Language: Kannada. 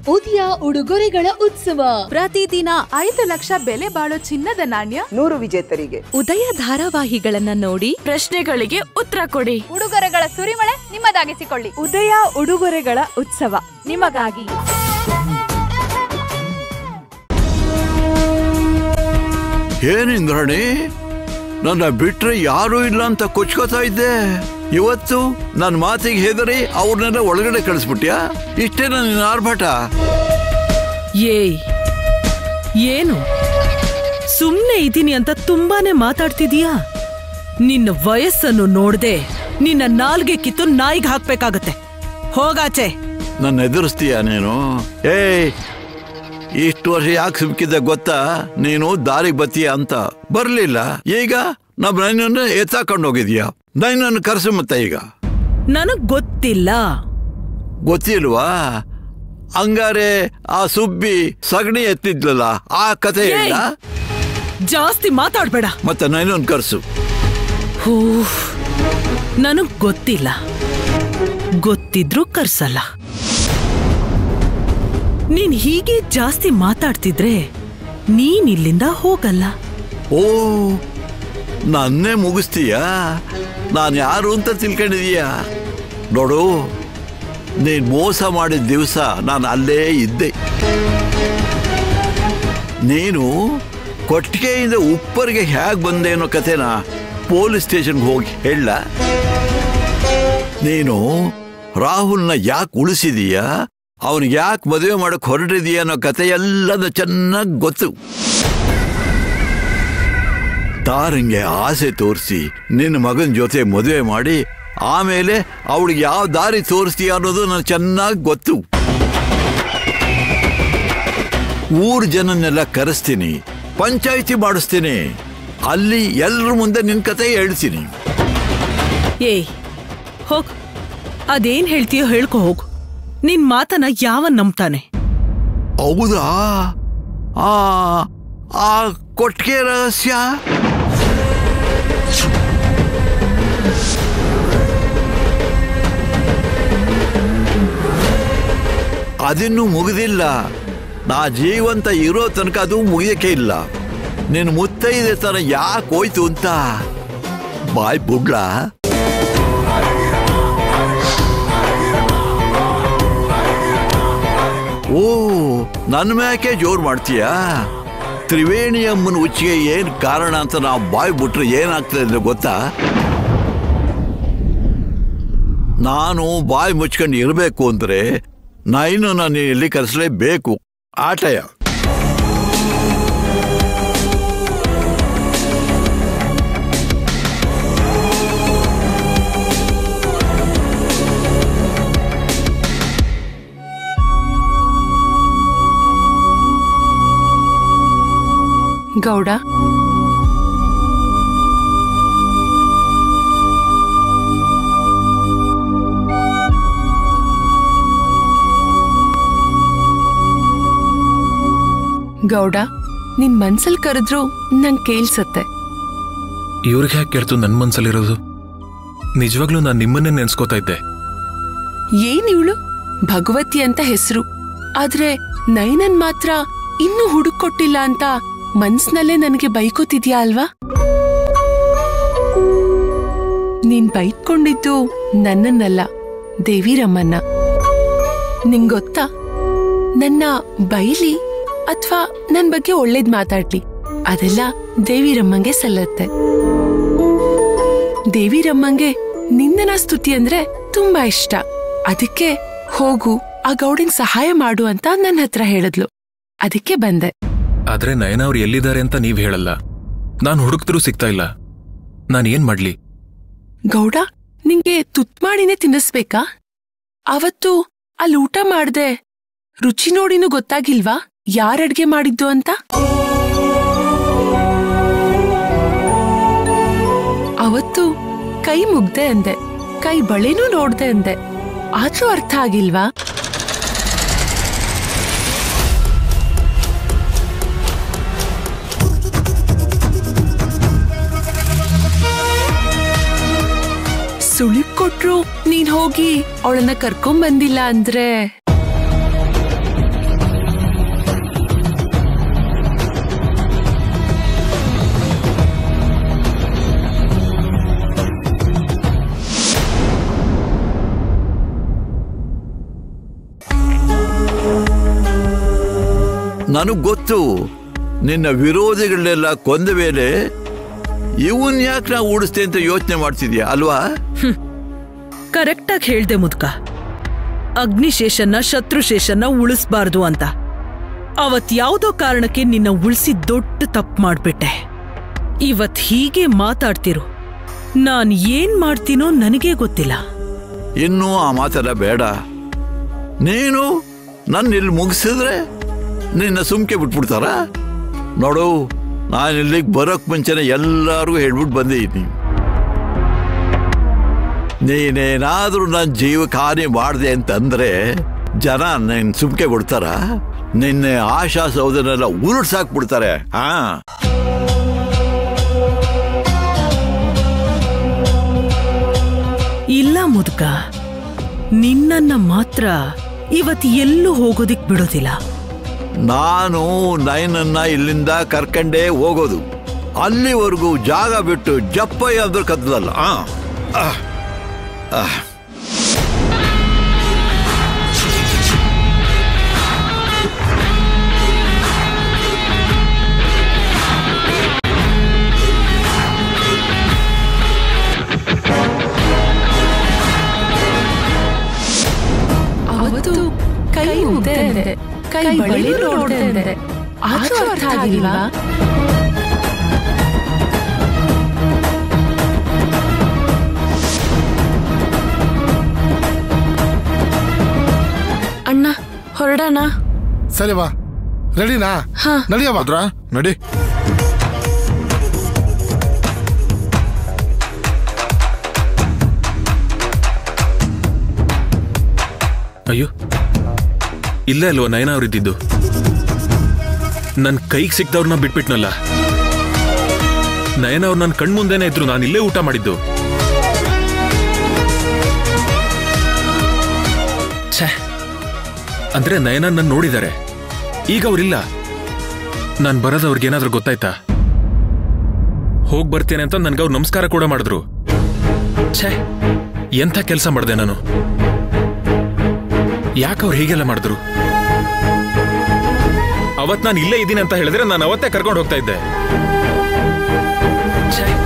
ಉದಯ ಉಡುಗೊರೆಗಳ ಉತ್ಸವ ಪ್ರತಿದಿನ ಐದು ಲಕ್ಷ ಬೆಲೆ ಬಾಳೋ ಚಿನ್ನದ ನಾಣ್ಯ ನೂರು ವಿಜೇತರಿಗೆ ಉದಯ ಧಾರಾವಾಹಿಗಳನ್ನ ನೋಡಿ ಪ್ರಶ್ನೆಗಳಿಗೆ ಉತ್ತರ ಕೊಡಿ ಉಡುಗೊರೆಗಳ ಸುರಿಮಳೆ ನಿಮ್ಮದಾಗಿಸಿಕೊಳ್ಳಿ ಉದಯ ಉಡುಗೊರೆಗಳ ಉತ್ಸವ ನಿಮಗಾಗಿ ಏನಿಂದ್ರಣಿ ನನ್ನ ಬಿಟ್ರೆ ಯಾರೂ ಇಲ್ಲ ಅಂತ ಕೊಚ್ಕೋತಾ ಇದ್ದೆ ಇವತ್ತು ನನ್ನ ಮಾತಿಗೆ ಹೆದರಿ ಅವ್ರನ್ನೆಲ್ಲ ಒಳಗಡೆ ಕಳಿಸ್ಬಿಟ್ಯಾ ಇಷ್ಟೇ ನನ್ನ ಆರ್ಭಟ ಏಯ್ ಏನು ಸುಮ್ನೆ ಇದೀನಿ ಅಂತ ತುಂಬಾನೇ ಮಾತಾಡ್ತಿದೀಯಾ ನಿನ್ನ ವಯಸ್ಸನ್ನು ನೋಡ್ದೆ ನಿನ್ನ ನಾಲ್ಗೆ ಕಿತ್ತು ನಾಯಿಗೆ ಹಾಕ್ಬೇಕಾಗತ್ತೆ ಹೋಗಾಚೆ ನನ್ನ ಎದುರಿಸ್ತೀಯ ನೀನು ಏಯ್ ಇಷ್ಟು ವರ್ಷ ಯಾಕೆ ಸಿಕ್ಕಿದ್ದೆ ಗೊತ್ತಾ ನೀನು ದಾರಿಗೆ ಬತ್ತೀಯ ಅಂತ ಬರ್ಲಿಲ್ಲ ಈಗ ನಮ್ಮ ನನ್ನನ್ನು ಎತ್ತಾಕೊಂಡು ಹೋಗಿದ್ಯಾ ನನ್ನನ್ನು ಕರೆಸು ಮತ್ತೆ ಈಗ ನನಗ್ ಗೊತ್ತಿಲ್ಲ ಗೊತ್ತಿಲ್ವಾ ಹಂಗಾರೆ ಆ ಸುಬ್ಬಿ ಸಗಣಿ ಎತ್ತಿದ್ಲಲ್ಲ ಆ ಕಥೆ ಇಲ್ಲ ಜಾಸ್ತಿ ಮಾತಾಡ್ಬೇಡ ಮತ್ತೆ ನನ್ನನ್ನು ಕರೆಸು ಹೂಫ್ ನನಗ್ ಗೊತ್ತಿಲ್ಲ ಗೊತ್ತಿದ್ರೂ ಕರ್ಸಲ್ಲ ನೀನ್ ಹೀಗೆ ಜಾಸ್ತಿ ಮಾತಾಡ್ತಿದ್ರೆ ನೀನ್ ಇಲ್ಲಿಂದ ಹೋಗಲ್ಲ ಓ ನನ್ನೇ ಮುಗಿಸ್ತೀಯಾ ನಾನು ಯಾರು ಅಂತ ತಿಳ್ಕೊಂಡಿದೀಯಾ ನೋಡು ನೀನ್ ಮೋಸ ಮಾಡಿದ ದಿವಸ ನಾನು ಅಲ್ಲೇ ಇದ್ದೆ ನೀನು ಕೊಟ್ಟಿಗೆಯಿಂದ ಉಪ್ಪರಿಗೆ ಹೇಗೆ ಬಂದೆ ಅನ್ನೋ ಕಥೆನ ಪೊಲೀಸ್ ಸ್ಟೇಷನ್ಗೆ ಹೋಗಿ ಹೇಳ ನೀನು ರಾಹುಲ್ನ ಯಾಕೆ ಉಳಿಸಿದೀಯಾ ಅವನಿಗೆ ಯಾಕೆ ಮದುವೆ ಮಾಡಕ್ ಹೊರಟಿದೀಯ ಅನ್ನೋ ಕತೆ ಎಲ್ಲದ ಚೆನ್ನಾಗಿ ಗೊತ್ತು ತಾರಂಗೆ ಆಸೆ ತೋರಿಸಿ ನಿನ್ನ ಮಗನ ಜೊತೆ ಮದುವೆ ಮಾಡಿ ಆಮೇಲೆ ಅವಳಿಗೆ ಯಾವ ದಾರಿ ತೋರಿಸ್ತೀಯ ಅನ್ನೋದು ನನಗೆ ಚೆನ್ನಾಗಿ ಗೊತ್ತು ಊರ್ ಜನನ್ನೆಲ್ಲ ಕರೆಸ್ತೀನಿ ಪಂಚಾಯಿತಿ ಮಾಡಿಸ್ತೀನಿ ಅಲ್ಲಿ ಎಲ್ಲರ ಮುಂದೆ ನಿನ್ ಕತೆ ಹೇಳ್ತೀನಿ ಏಯ್ ಹೋಗ್ ಅದೇನ್ ಹೇಳ್ತೀಯೋ ಹೇಳ್ಕೊ ಹೋಗು ನಿನ್ ಮಾತನ್ನ ಯಾವ ನಂಬ್ತಾನೆ ಹೌದಾ ಆ ಆ ಕೊಟ್ಟಿಗೆ ರಹಸ್ಯ ಅದಿನ್ನೂ ಮುಗಿದಿಲ್ಲ ನಾ ಜೀವಂತ ಇರೋ ತನಕ ಅದು ಮುಗಿಯಕ್ಕೆ ಇಲ್ಲ ನಿನ್ನ ಮುತ್ತೈದೆ ತರ ಯಾಕೆ ಹೋಯ್ತು ಅಂತ ಬಾಯ್ ಬುಡ್ಲ ಓ ನನ್ನ ಮ್ಯಾಕೆ ಜೋರ್ ಮಾಡ್ತೀಯಾ ತ್ರಿವೇಣಿ ಅಮ್ಮನ ಉಚ್ಚಿಗೆ ಏನ್ ಕಾರಣ ಅಂತ ನಾವು ಬಾಯ್ ಬಿಟ್ರೆ ಏನಾಗ್ತದೆ ಅಂದ್ರೆ ಗೊತ್ತಾ ನಾನು ಬಾಯಿ ಮುಚ್ಕೊಂಡು ಇರಬೇಕು ಅಂದ್ರೆ ನೈನು ನಾನು ಇಲ್ಲಿ ಕರೆಸಲೇಬೇಕು ಆಟಯ ಗೌಡ ಗೌಡ ನಿನ್ ಮನ್ಸಲ್ ಕರೆದ್ರು ನಂಗ್ ಕೇಳ್ಸತ್ತೆ ಇವ್ರಿಗೆ ಯಾಕೆ ಕೇಳ್ತು ನನ್ನ ಮನ್ಸಲ್ಲಿರೋದು ನಿಜವಾಗ್ಲೂ ನಾನು ನಿಮ್ಮನ್ನೇ ನೆನ್ಸ್ಕೋತಾ ಇದ್ದೆ ಏನ್ ಇವಳು ಭಗವತಿ ಅಂತ ಹೆಸರು ಆದ್ರೆ ನೈನನ್ ಮಾತ್ರ ಇನ್ನೂ ಹುಡುಕೊಟ್ಟಿಲ್ಲ ಅಂತ ಮನ್ಸ್ನಲ್ಲೇ ನನಗೆ ಬೈಕೋತಿದ್ಯಾ ಅಲ್ವಾ ನೀನ್ ಬೈಕೊಂಡಿದ್ದು ನನ್ನನ್ನಲ್ಲ ದೇವಿರಮ್ಮನ್ನ ನಿಂಗೊತ್ತಾ ನನ್ನ ಬೈಲಿ ಅಥವಾ ನನ್ ಬಗ್ಗೆ ಒಳ್ಳೇದ್ ಮಾತಾಡ್ಲಿ ಅದೆಲ್ಲ ದೇವಿರಮ್ಮಂಗೆ ಸಲ್ಲತ್ತೆ ದೇವಿರಮ್ಮಂಗೆ ನಿಂದನ ಸ್ತುತಿ ಅಂದ್ರೆ ತುಂಬಾ ಇಷ್ಟ ಅದಕ್ಕೆ ಹೋಗು ಆ ಗೌಡಿಂಗ್ ಸಹಾಯ ಮಾಡು ಅಂತ ನನ್ನ ಹತ್ರ ಹೇಳಿದ್ಲು ಅದಕ್ಕೆ ಬಂದೆ ಆದ್ರೆ ನಯನ ಅವ್ರು ಎಲ್ಲಿದ್ದಾರೆ ಅಂತ ನೀವ್ ಹೇಳಲ್ಲ ನಾನು ಹುಡುಕ್ತಿರೂ ಸಿಗ್ತಾ ಇಲ್ಲ ನಾನು ಏನ್ ಮಾಡ್ಲಿ ಗೌಡ ನಿಂಗೆ ತುತ್ ಮಾಡಿನೇ ತಿನ್ನಿಸ್ಬೇಕಾ ಅವತ್ತು ಅಲ್ಲಿ ಊಟ ಮಾಡ್ದೆ ರುಚಿ ನೋಡಿನೂ ಗೊತ್ತಾಗಿಲ್ವಾ ಯಾರ್ ಅಡ್ಗೆ ಮಾಡಿದ್ದು ಅಂತ ಅವತ್ತು ಕೈ ಮುಗ್ದೆ ಅಂದೆ ಕೈ ಬಳೆನೂ ನೋಡ್ದೆ ಅಂದೆ ಆದ್ರೂ ಅರ್ಥ ಆಗಿಲ್ವಾ ಸುಳಿಪ್ ಕೊಟ್ರು ನೀನ್ ಹೋಗಿ ಅವಳನ್ನ ಕರ್ಕೊಂಡ್ ಬಂದಿಲ್ಲ ಅಂದ್ರೆ ನನಗ್ ಗೊತ್ತು ನಿನ್ನ ವಿರೋಧಿಗಳನ್ನೆಲ್ಲ ಕೊಂದ ಮೇಲೆ ಇವನ್ ಯಾಕೆ ನಾವು ಉಡಿಸ್ತೆ ಅಂತ ಯೋಚನೆ ಮಾಡ್ತಿದ್ಯಾ ಅಲ್ವಾ ಕರೆಕ್ಟಾಗಿ ಹೇಳ್ದೆ ಮುದ್ಕ ಅಗ್ನಿಶೇಷನ್ನ ಶತ್ರುಶೇಷನ್ನ ಉಳಿಸ್ಬಾರ್ದು ಅಂತ ಅವತ್ ಯಾವ್ದೋ ಕಾರಣಕ್ಕೆ ನಿನ್ನ ಉಳಿಸಿ ದೊಡ್ಡ ತಪ್ಪು ಮಾಡ್ಬಿಟ್ಟೆ ಇವತ್ ಹೀಗೆ ಮಾತಾಡ್ತಿರು ನಾನ್ ಏನ್ ಮಾಡ್ತೀನೋ ನನಗೇ ಗೊತ್ತಿಲ್ಲ ಇನ್ನೂ ಆ ಮಾತೆಲ್ಲ ಬೇಡ ನೀನು ನನ್ನ ಇಲ್ಲಿ ಮುಗಿಸಿದ್ರೆ ನಿನ್ನ ಸುಮ್ಕೆ ಬಿಟ್ಬಿಡ್ತಾರ ನೋಡು ನಾನು ಇಲ್ಲಿಗೆ ಬರೋಕ್ ಮುಂಚೆನೆ ಎಲ್ಲರಿಗೂ ಹೇಳ್ಬಿಟ್ಟು ಬಂದಿದ್ದೀನಿ ನೀನೇನಾದ್ರೂ ನನ್ನ ಜೀವಕ್ಕೆ ಹಾನಿ ಮಾಡಿದೆ ಅಂತಂದ್ರೆ ಜನ ನೀನ್ ಸುಮ್ಕೆ ಬಿಡ್ತಾರ ನಿನ್ನೆ ಆಶಾ ಸೌದನೆಲ್ಲ ಉರುಳ್ಸಾಕ್ಬಿಡ್ತಾರೆ ಹಾ ಇಲ್ಲ ಮುದ್ಕ ನಿನ್ನನ್ನ ಮಾತ್ರ ಇವತ್ ಎಲ್ಲೂ ಹೋಗೋದಿಕ್ ಬಿಡೋದಿಲ್ಲ ನಾನು ನೈನನ್ನ ಇಲ್ಲಿಂದ ಕರ್ಕಂಡೇ ಹೋಗೋದು ಅಲ್ಲಿವರೆಗೂ ಜಾಗ ಬಿಟ್ಟು ಜಪ್ಪಯ್ಯ ಅಂದ್ರೆ ಕದ್ದಲ್ಲ ಆ ಆ, ಆ. ಅವತ್ತು ಕೈ ಮುಗ್ದೆ ಅಂದೆ ಕೈ ಬಳಿ ನೋಡ್ದೆ ಅಂದೆ ಆದ್ರೂ ಅರ್ಥ ಆಗಿಲ್ವಾ ಅಣ್ಣ ಹೊರಡೋಣ ಸರಿ ಬಾ ರೆಡಿನಾ ನಡಿಯವ ಭದ್ರಾ ನಡಿ ಅಯ್ಯೋ ಇಲ್ಲೇ ಅಲ್ವಾ ನಯನ ಅವ್ರಿದ್ದಿದ್ದು ನನ್ ಕೈಗೆ ಸಿಕ್ದವ್ರನ್ನ ಬಿಟ್ಬಿಟ್ನಲ್ಲ ನಯನ ಅವ್ರು ನನ್ನ ಕಣ್ಮುಂದೆನೇ ಇದ್ರು ನಾನು ಇಲ್ಲೇ ಊಟ ಮಾಡಿದ್ದು ಛೇ ಅಂದ್ರೆ ನಯನ ನನ್ನ ನೋಡಿದ್ದಾರೆ ಈಗ ಅವ್ರಿಲ್ಲ ನಾನು ಬರೋದು ಅವ್ರಿಗೇನಾದ್ರೂ ಗೊತ್ತಾಯ್ತಾ ಹೋಗ್ ಬರ್ತೇನೆ ಅಂತ ನನ್ಗೆ ಅವ್ರು ನಮಸ್ಕಾರ ಕೂಡ ಮಾಡಿದ್ರು ಛೇ ಎಂಥ ಕೆಲಸ ಮಾಡಿದೆ ನಾನು ಯಾಕೆ ಅವ್ರು ಹೀಗೆಲ್ಲ ಮಾಡಿದ್ರು ಅವತ್ ನಾನು ಇಲ್ಲೇ ಇದ್ದೀನಿ ಅಂತ ಹೇಳಿದ್ರೆ ನಾನು ಅವತ್ತೇ ಕರ್ಕೊಂಡು ಹೋಗ್ತಾ ಇದ್ದೆ ಛೇ